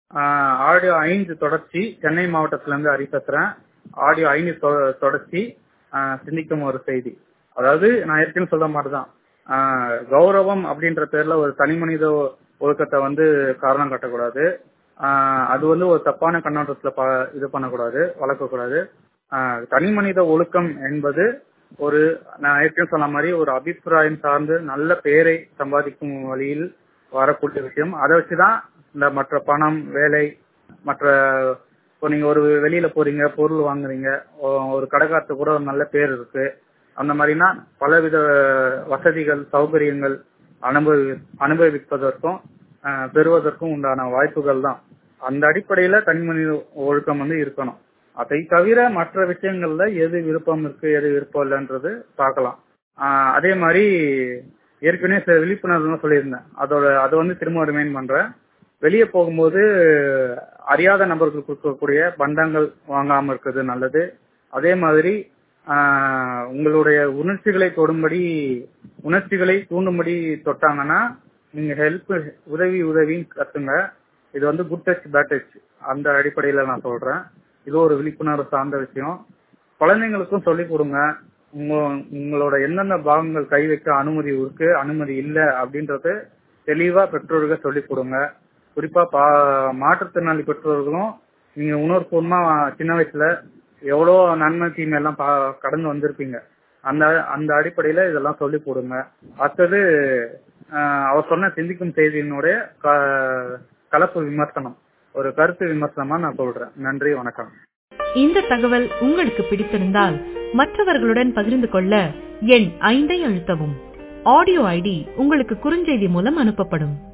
audio ஐந்து தொடர்ச்சி சென்னை மாவட்டத்திலிருந்து ஹரி பேசுறேன் ஆடியோ ஐந்து தொ- தொடர்ச்சி ஆஹ் சிந்திக்கும் ஒரு செய்தி அதாவது நான் ஏற்கனவே சொல்ற மாதிரிதான் ஆஹ் கௌரவம் அப்படின்ற பேர்ல ஒரு தனி மனித ஒ- ஒழுக்கத்தை வந்து காரணம் காட்டக்கூடாது ஆஹ் அது வந்து ஒரு தப்பான கண்ணோட்டத்துல ப- இது பண்ணக்கூடாது வளர்க்கக்கூடாது ஆஹ் தனி மனித ஒழுக்கம் என்பது ஒரு நான் ஏற்கனவே சொன்ன மாதிரி ஒரு அபிப்பிராயம் சார்ந்து நல்ல பெயரை சம்பாதிக்கும் வழியில் வரக்கூடிய விஷயம் அதை வச்சுதான் இந்த மற்ற பணம் வேலை மற்ற இப்போ நீங்க ஒரு வெளியில போறீங்க பொருள் வாங்குறீங்க ஒ- ஒரு கடைக்காரத்து கூட ஒரு நல்ல பேர் இருக்கு அந்த மாதிரினா பலவித வசதிகள் சௌகரியங்கள் அனுபவி அனுபவிப்பதற்கும் ஆஹ், பெறுவதற்கும் உண்டான வாய்ப்புகள் தான் அந்த அடிப்படையில தனிமனித ஒழுக்கம் வந்து இருக்கணும் அதை தவிர மற்ற விஷயங்கள்ல எது விருப்பம் இருக்கு எது விருப்பம் இல்லைன்றது பார்க்கலாம் ஆஹ், அதே மாதிரி ஏற்கனவே சில விழிப்புணர்வு சொல்லியிருந்தேன் அதோட அதை வந்து திரும்ப ரிமைண்ட் பண்றேன் வெளியே போகும்போது அறியாத நபர்கள் கொடுக்கக்கூடிய பண்டங்கள் வாங்காம இருக்கிறது நல்லது அதே மாதிரி ஆஹ், உங்களுடைய உணர்ச்சிகளை தொடும்படி உணர்ச்சிகளை தூண்டும்படி தொட்டாங்கன்னா நீங்க ஹெல்ப் உதவி உதவின்னு கத்துங்க இது வந்து குட் டச் பேட் டச் அந்த அடிப்படையில நான் சொல்றேன் இது ஒரு விழிப்புணர்வு சார்ந்த விஷயம் குழந்தைங்களுக்கும் சொல்லிக் கொடுங்க உங்க உங்களோட எந்தெந்த பாகங்கள் கை வைக்க அனுமதி இருக்கு அனுமதி இல்லை அப்படின்றது தெளிவா பெற்றோர்கள் சொல்லிக் கொடுங்க குறிப்பா பா மாற்றுத்திறனாளி பெற்றோர்களும் நீங்க உணர்வுபூர்வமா சின்ன வயசுல எவ்வளோ நன்மை தீமை எல்லாம் பா- கடந்து வந்திருப்பீங்க அந்த அந்த அடிப்படையில இதெல்லாம் சொல்லிக் கொடுங்க அடுத்தது ஆஹ், அவர் சொன்ன சிந்திக்கும் செய்தியினுடைய க- கலப்பு விமர்சனம் ஒரு கருத்து விமர்சனமா நான் சொல்றேன் நன்றி வணக்கம் இந்த தகவல் உங்களுக்கு பிடித்திருந்தால் மற்றவர்களுடன் பகிர்ந்து கொள்ள எண் ஐந்தை அழுத்தவும் ஆடியோ ஐடி உங்களுக்கு குறுஞ்செய்தி மூலம் அனுப்பப்படும்